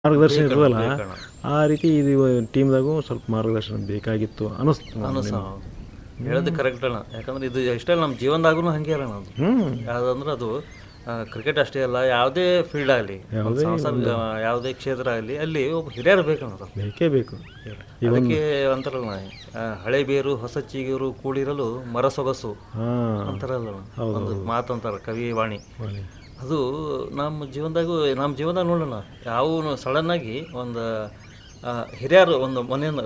ಮಾರ್ಗದರ್ಶನ ಇರ್ತದಲ್ಲ ಬೇಕಣ್ಣ. ಆ ರೀತಿ ಇದು ಟೀಮ್ದಾಗೂ ಸ್ವಲ್ಪ ಮಾರ್ಗದರ್ಶನ ಬೇಕಾಗಿತ್ತು ಅನಿಸ್ತು ಅನಸ ಹೇಳೋದು ಕರೆಕ್ಟ್ ಅಣ್ಣ ಯಾಕಂದ್ರೆ ಇದು ಎಷ್ಟೇ ನಮ್ಮ ಜೀವನದಾಗೂ ಹಂಗೆ ಅಲ್ಲ ಅದು ಹ್ಮ್ ಯಾವ್ದಂದ್ರೆ ಅದು ಕ್ರಿಕೆಟ್ ಅಷ್ಟೇ ಅಲ್ಲ ಯಾವುದೇ ಫೀಲ್ಡ್ ಆಗಲಿ ಯಾವುದೇ ಕ್ಷೇತ್ರ ಆಗಲಿ ಅಲ್ಲಿ ಒಬ್ಬ ಹಿರಿಯರು ಬೇಕಣ್ಣ ಬೇಕೇ ಬೇಕು ಅದಕ್ಕೆ ಅಂತಾರಲ್ಲ ಆ, ಹಳೆ ಬೇರು ಹೊಸ ಚೀಗರು ಕೂಡಿರಲು ಮರ ಸೊಗಸು ಹಾಂ ಅಂತಾರಲ್ಲ ಒಂದು ಮಾತು ಅಂತಾರ ಕವಿ ವಾಣಿ ಅದು ನಮ್ಮ ಜೀವನದಾಗೂ ನಮ್ಮ ಜೀವನದಾಗ ನೋಡೋಣ ಯಾವ ಸಡನ್ ಆಗಿ ಒಂದು ಆ, ಹಿರಿಯರು ಒಂದು ಮನೆಯಿಂದ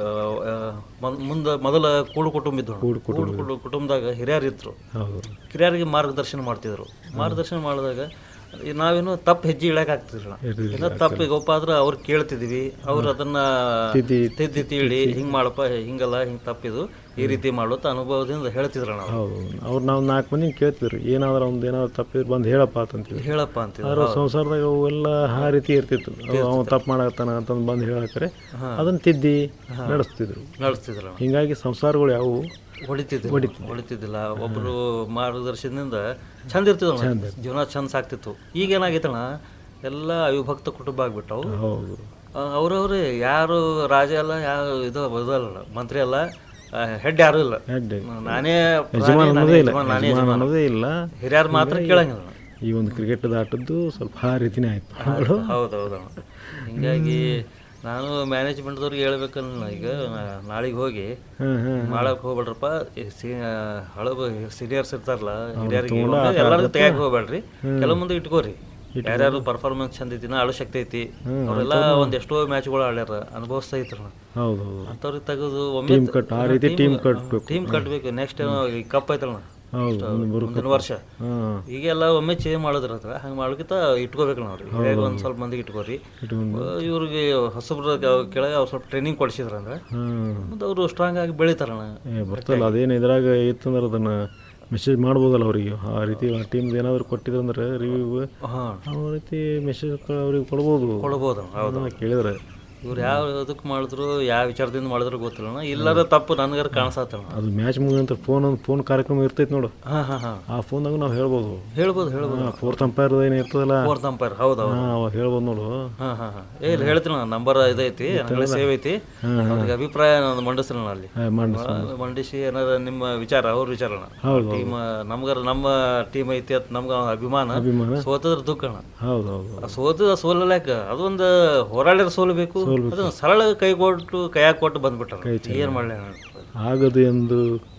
ಮುಂದೆ ಮೊದಲ ಕೂಡು ಕುಟುಂಬ ಇದ್ದು ಕೂಡು ಕುಟುಂಬ ಕುಟುಂಬದಾಗ ಹಿರಿಯರು ಇದ್ರು ಹೌದು ಹಿರಿಯರಿಗೆ ಮಾರ್ಗದರ್ಶನ ಮಾಡ್ತಿದ್ರು ಮಾರ್ಗದರ್ಶನ ಮಾಡಿದಾಗ ಈ ನಾವೇನು ತಪ್ಪು ಹೆಜ್ಜೆ ಇಳಕ್ ಆಗ್ತಿದ್ರಲ್ಲ ಏನೋ ತಪ್ಪು ಈಗ ಒಪ್ಪ ಆದ್ರೆ ಅವ್ರು ಕೇಳ್ತಿದ್ವಿ ಅವ್ರು ಅದನ್ನ ತಿದ್ದಿ ತಿದ್ದಿ ತಿಳಿ ಹಿಂಗ್ ಮಾಡಪ್ಪ ಹಿಂಗಲ್ಲ ಹಿಂಗ್ ತಪ್ಪಿದು ಈ ರೀತಿ ಮಾಡು ಅಂತ ಅನುಭವದಿಂದ ಹೇಳ್ತಿದ್ರ ನಾವು ಹೌದು ಅವ್ರು ನಾವು ನಾಲ್ಕು ಮಂದಿ ಕೇಳ್ತಿದ್ರು ಏನಾದ್ರು ಒಂದು ಏನಾದ್ರು ತಪ್ಪಿದ್ರೆ ಬಂದು ಹೇಳಪ್ಪ ಅಂತಂತೀವಿ ಹೇಳಪ್ಪ ಅಂತಿದ್ರು ಆದ್ರೆ ಸಂಸಾರದಾಗ ಅವೆಲ್ಲ ಆ ರೀತಿ ಇರ್ತಿತ್ತು ಅವ ತಪ್ಪು ಮಾಡತ್ತಾನ ಅಂತಂದು ಬಂದು ಹೇಳಕ್ರೆ ಅದನ್ನ ತಿದ್ದಿ ನಡೆಸ್ತಿದ್ರು ನಡೆಸ್ತಿದ್ರ ಹಿಂಗಾಗಿ ಸಂಸಾರಗಳು ಯಾವುವು ಹೊಡಿತಿದ್ದಿಲ್ಲ ಹೊಡಿತಿದ್ದಿಲ್ಲ ಒಬ್ರು ಮಾರ್ಗದರ್ಶನದಿಂದ ಚಂದ ಇರ್ತಿದ್ವಣ್ಣ ಜೀವನ ಚಂದ ಸಾಕ್ತಿತ್ತು ಈಗ ಏನಾಗೈತಣ್ಣ ಎಲ್ಲ ಅವಿಭಕ್ತ ಕುಟುಂಬ ಆಗ್ಬಿಟ್ಟವು ಹೌದು ಅವ್ರವ್ರೆ ಯಾರು ರಾಜ ಅಲ್ಲ ಯಾರು ಇದು ಇದಲ್ಲ ಮಂತ್ರಿ ಅಲ್ಲ ಹೆಡ್ ಯಾರು ಇಲ್ಲ ಹೆಡ್ ನಾನೇ ಯಜಮಾನ ಅನ್ನೋದೇ ಇಲ್ಲ ಯಜಮಾನ, ನಾನೇ ಯಜಮಾನ ಅನ್ನೋದೇ ಇಲ್ಲ ಹಿರಿಯರ್ ಮಾತ್ರ ಕೇಳಂಗಿಲ್ಲ ಈ ಒಂದು ಕ್ರಿಕೆಟ್ ಆಟದ್ದು ಸ್ವಲ್ಪ ಆ ರೀತಿನೇ ಆಯ್ತು ಹೌದು ಹೌದು ಹಿಂಗಾಗಿ ನಾನು ಮ್ಯಾನೇಜ್ಮೆಂಟ್ದವ್ರಿಗೆ ಹೇಳ್ಬೇಕಲ್ಲ ಈಗ ನಾಳೆಗೆ ಹೋಗಿ ಹಾಂ ಹಾಂ ಮಾಡಕ್ ಹೋಗ್ಬೇಡ್ರಪ್ಪ ಈ ಸಿ- ಹಳಬ ಸೀನಿಯರ್ಸ್ ಇರ್ತಾರಲ್ಲ ಹಿರಿಯರಿಗೆ ಎಲ್ಲರಿಗೂ ತೆಗಿಯಕ್ ಹೋಗ್ಬೇಡ್ರಿ ಕೆಲವು ಮಂದಿ ಇಟ್ಕೋರಿ ಯಾರ್ಯಾರು ಪರ್ಫಾರ್ಮೆನ್ಸ್ ಚಂದ ಐತಿ ನಾ ಆಡೋ ಶಕ್ತಿ ಐತಿ ಅವರೆಲ್ಲ ಒಂದ್ ಎಷ್ಟೋ ಮ್ಯಾಚ್ಗಳು ಆಡ್ಯಾರ ಅನುಭವಿಸ್ತಾ ಐತ್ರ ಹೌದು ಹೌದು ಅಂಥವ್ರಿಗೆ ತೆಗೆದು ಒಮ್ಮೆ ಟೀಮ್ ಕಟ್ ಆ ರೀತಿ ಟೀಮ್ ಕಟ್ಟಬೇಕು ಟೀಮ್ ಕಟ್ಬೇಕು ನೆಕ್ಸ್ಟ್ ಈ ಕಪ್ ಐತಲ್ಲ ಹೌದು ಒಂದು ಬರು ಮುಂದಿನ ವರ್ಷ ಹಾಂ ಈಗೆಲ್ಲ ಒಮ್ಮೆ ಚೇಂಜ್ ಮಾಡೋದ್ರ ಹತ್ರ ಹಂಗೆ ಮಾಡೋಕ್ಕಿಂತ ಇಟ್ಕೋಬೇಕು ನಾವು ಹಿರಿಯಾಗ ಒಂದು ಸ್ವಲ್ಪ ಮಂದಿಗೆ ಇಟ್ಕೋರಿ ಇಟ್ಕೊಂಡು ಇವ್ರಿಗೆ ಹೊಸಬ್ರ ಕೆಳಗೆ ಅವ್ರು ಸ್ವಲ್ಪ ಟ್ರೈನಿಂಗ್ ಕೊಡಿಸಿದ್ರ ಅಂದ್ರೆ ಹಾಂ ಮುಂದೆ ಅವರು ಸ್ಟ್ರಾಂಗ್ ಆಗಿ ಬೆಳಿತಾರಣ್ಣ ಏ ಬರ್ತಲ್ಲ ಅದೇನು ಇದ್ರಾಗ ಇತ್ತಂದ್ರೆ ಅದನ್ನು ಮೆಸೇಜ್ ಮಾಡ್ಬೋದಲ್ಲ ಅವರಿಗೆ ಆ ರೀತಿ ಆ ಟೀಮ್ದು ಏನಾದರೂ ಕೊಟ್ಟಿದ್ರಂದ್ರೆ ರಿವ್ಯೂ ಹಾಂ ಆ ರೀತಿ ಮೆಸೇಜ್ ಅವ್ರಿಗೆ ಕೊಡ್ಬೋದು ಕೊಡ್ಬೋದು ಹೌದು ಹಾ, ಕೇಳಿದ್ರೆ ಇವ್ರು ಯಾವ ಇದಕ್ಕೆ ಮಾಡಿದ್ರು ಯಾವ ವಿಚಾರದಿಂದ ಮಾಡಿದ್ರು ಗೊತ್ತಿಲ್ಲ ಇಲ್ಲರ ತಪ್ಪು ನನಗಾರ ಕಾಣಿಸತ್ತಣ್ಣ ಅದು ಮ್ಯಾಚ್ ಮುಗಿದಂತ ಫೋನ್ ಒಂದು ಫೋನ್ ಕಾರ್ಯಕ್ರಮ ಇರ್ತೈತೆ ನೋಡು ಹಾಂ ಹಾಂ ಹಾಂ ಆ ಫೋನ್ದಾಗ ನಾವು ಹೇಳ್ಬೋದು ಹೇಳ್ಬೋದು ಹೇಳ್ಬೋದು ಫೋರ್ತ್ ಅಂಪೈರ್ ಏನು ಇರ್ತದಲ್ಲ ಫೋರ್ತ್ ಅಂಪೈರ್ ಹೌದು ಹೌದು ಹಾಂ ಅವಾಗ ಹೇಳ್ಬೋದು ನೋಡು ಹಾಂ ಹಾಂ ಹಾಂ ಏ ಇಲ್ಲಿ ಹೇಳ್ತೀನಿ ನಾನು ನಂಬರ್ ಇದೈತಿ ನನಗೆ ಸೇವ್ ಐತಿ ಅವ್ರಿಗೆ ಅಭಿಪ್ರಾಯ ನಾನು ಮಂಡಿಸ್ತೀನಿ ನಾನು ಅಲ್ಲಿ ಹಾಂ ಮಾಡಿ ಆ, ಮಂಡಿಸಿ ಏನಾರ ನಿಮ್ಮ ವಿಚಾರ ಅವ್ರ ವಿಚಾರಣ ಹೌದು ಟೀಮ್ ನಮ್ಗಾರ ನಮ್ಮ ಟೀಮ್ ಐತಿ ಅಂತ ನಮ್ಗೆ ಅಭಿಮಾನ ಅಭಿಮಾನ ಸೋತದ್ರ ದುಃಖಣ ಹೌದು ಹೌದು ಆ ಸೋತದ ಸೋಲಲ್ಯಾಕ ಅದೊಂದು ಹೋರಾಡಿರ ಸೋಲ್ಬೇಕು ಅದನ್ನ ಸರಳ ಕೈ ಕೊಟ್ಟು ಕೈಯಾಗ ಕೊಟ್ಟು ಬಂದ್ಬಿಟ್ಟಾರ ಏನ್ ಮಾಡ್ಲಿ ನಾನು? ಆಗದು ಎಂದು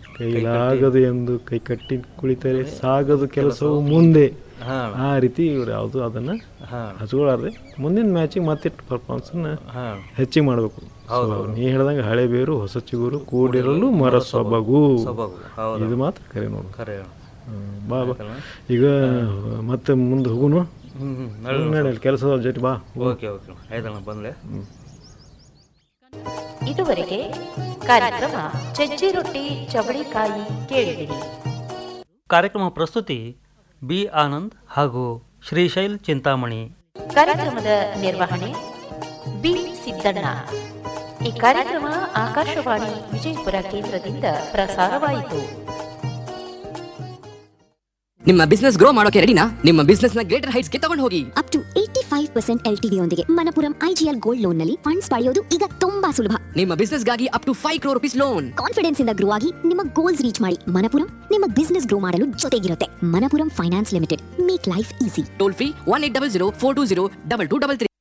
ಕೈಲಾಗದು ಎಂದು ಕೈ ಕಟ್ಟಿ ಕುಳಿತರೆ ಸಾಗದು ಕೆಲಸವು ಮುಂದೆ ಹಾ ಆ ರೀತಿ ಇವ್ರು ಯಾವುದು ಅದನ್ನು ಹಾ ಹಚ್ಕೊಳಾರ್ದೆ ಮುಂದಿನ ಮ್ಯಾಚಿಗೆ ಮತ್ತಿಟ್ಟು ಪರ್ಫಾರ್ಮೆನ್ಸನ್ನು ಹಾ ಹೆಚ್ಚಿಗೆ ಮಾಡಬೇಕು ನೀ ಹೇಳ್ದಂಗೆ ಹಳೆ ಬೇರು ಹೊಸ ಚಿಗುರು ಕೂಡಿರಲು ಮರ ಸೊಬಗು ಸೊಬಗು ಹೌದು ಇದು ಮಾತ್ರ ಕರೆ ನೋಡು ಖರೆ ಹ್ಮ್, ಬಾ ಬಾ ಈಗ ಮತ್ತೆ ಮುಂದೆ ಹೋಗುನು ಹ್ಮ್ ಹ್ಮ್ ನಡ್ರಿ. ನಡಿ ಕೆಲಸದ ಜೊತೆ ಬಾ ಓಕೆ ಓಕೆ ಆಯ್ತಣ್ಣ ಬಂದ್ಲೆ ಇದುವರೆಗೆ ಕಾರ್ಯಕ್ರಮ ಚಜ್ಜಿ ರೊಟ್ಟಿ ಚವಳಿಕಾಯಿ ಕೇಳಿದಿರಿ ಕಾರ್ಯಕ್ರಮ ಪ್ರಸ್ತುತಿ ಬಿ ಆನಂದ್ ಹಾಗೂ ಶ್ರೀಶೈಲ್ ಚಿಂತಾಮಣಿ ಕಾರ್ಯಕ್ರಮದ ನಿರ್ವಹಣೆ ಬಿ ಸಿದ್ದಣ್ಣ ಈ ಕಾರ್ಯಕ್ರಮ ಆಕಾಶವಾಣಿ ವಿಜಯಪುರ ಕೇಂದ್ರದಿಂದ ಪ್ರಸಾರವಾಯಿತು ನಿಮ್ಮ ಬಿಸ್ನೆಸ್ ಗ್ರೋ ಮಾಡೋಕೆ ರೆಡಿನಾ ನಿಮ್ಮ ಬಿಸ್ನೆಸ್ ನ ಗ್ರೇಟರ್ ಹೈಟ್ಸ್ ಗೆ ತಗೊಂಡು ಹೋಗಿ up to eighty five percent L T ಯೊಂದಿಗೆ ಮನಪುರಂ ಐಜಿಎಲ್ ಗೋಲ್ಡ್ ಲೋನ್ ನಲ್ಲಿ ಫಂಡ್ಸ್ ಪಡೆಯೋದು ಈಗ ತುಂಬಾ ಸುಲಭ ನಿಮ್ಮ ಬಿಸ್ನೆಸ್ ಗಾಗಿ up to five crore rupees loan confidence ಇಂದ ಗ್ರೋ ಆಗಿ ನಿಮ್ಮ ಗೋಲ್ಸ್ ರೀಚ್ ಮಾಡಿ ಮನಪುರಂ ನಿಮ್ಮ ಬಿಸ್ನೆಸ್ ಗ್ರೋ ಮಾಡಲು ಜೊತೆಗಿರುತ್ತೆ Manappuram finance limited make life easy toll free one eight double zero four two zero double two double three